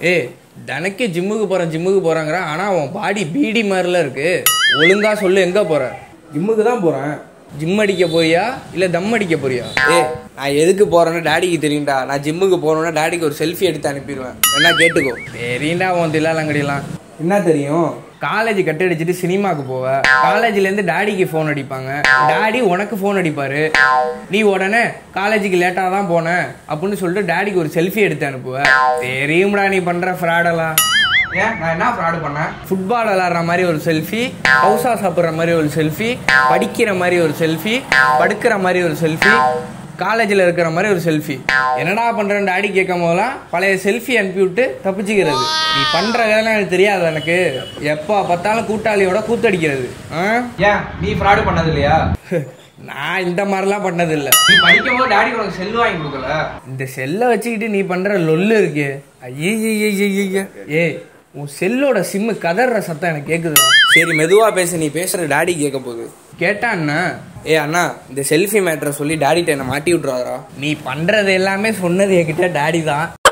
ஏ தனக்கே ஜிம்முக்கு போகிறேன் ஜிம்முக்கு போகிறாங்கிறான் ஆனால் உன் பாடி பீடி மாதிரிலாம் இருக்கு ஒழுங்கா சொல்லு எங்கே போகிற ஜிம்முக்கு தான் போகிறேன் ஜிம் அடிக்க போறியா இல்லை தம் அடிக்க போறியா ஏ நான் எதுக்கு போகிறேன்னு டேடிக்கு தெரியும்டா நான் ஜிம்முக்கு போகணுன்னா டேடிக்கு ஒரு செல்ஃபி எடுத்து அனுப்பிடுவேன் என்ன கேட்டுக்கோ தெரியுண்டா உன் தில்லாலங்கடிலாம் என்ன தெரியும் காலேஜ் கட் அடிச்சுட்டு சினிமாக்கு போவ காலேஜ்லேருந்து டாடிக்கு ஃபோன் அடிப்பாங்க டாடி உனக்கு ஃபோன் அடிப்பாரு நீ உடனே காலேஜுக்கு லேட்டாக தான் போனேன் அப்படின்னு சொல்லிட்டு டாடிக்கு ஒரு செல்ஃபி எடுத்து அனுப்புவ தெரியும்டா நீ பண்ணுற ஃப்ராடெல்லாம் ஏன் நான் என்ன ஃப்ராடு பண்ணேன் ஃபுட்பால் விளாட்ற மாதிரி ஒரு செல்ஃபி ஹவுஸா சாப்பிட்ற மாதிரி ஒரு செல்ஃபி படிக்கிற மாதிரி ஒரு செல்ஃபி படுக்கிற மாதிரி ஒரு செல்ஃபி காலேஜில் இருக்கிற மாதிரி ஒரு செல்ஃபி என்னடா பண்ணுறேன் டாடி கேட்கும் போதெல்லாம் பழைய செல்ஃபி அனுப்பிவிட்டு தப்பிச்சுக்கிறது நீ பண்ணுற வேலை எனக்கு தெரியாது எனக்கு எப்போ பார்த்தாலும் கூட்டாளியோட கூத்தடிக்கிறது ஆ ஏன் நீ ஃப்ராடு பண்ணது இல்லையா நான் இந்த மாதிரிலாம் பண்ணதில்லை நீ படிக்கும் போது டாடி உனக்கு செல் வாங்கி கொடுக்கல இந்த செல்லை வச்சுக்கிட்டு நீ பண்ற லொல்லு இருக்கே ஐய ஏய் உன் செல்லோட சிம்மு கதற சத்தம் எனக்கு கேக்குதுடா சரி மெதுவா பேசு நீ பேசுற டாடி கேட்க போகுது கேட்டான்னா ஏ அண்ணா இந்த செல்ஃபி மேட்டரை சொல்லி டாடிட்ட என்ன மாட்டி விட்றாரா நீ பண்றது எல்லாமே சொன்னது என்கிட்ட டாடி தான்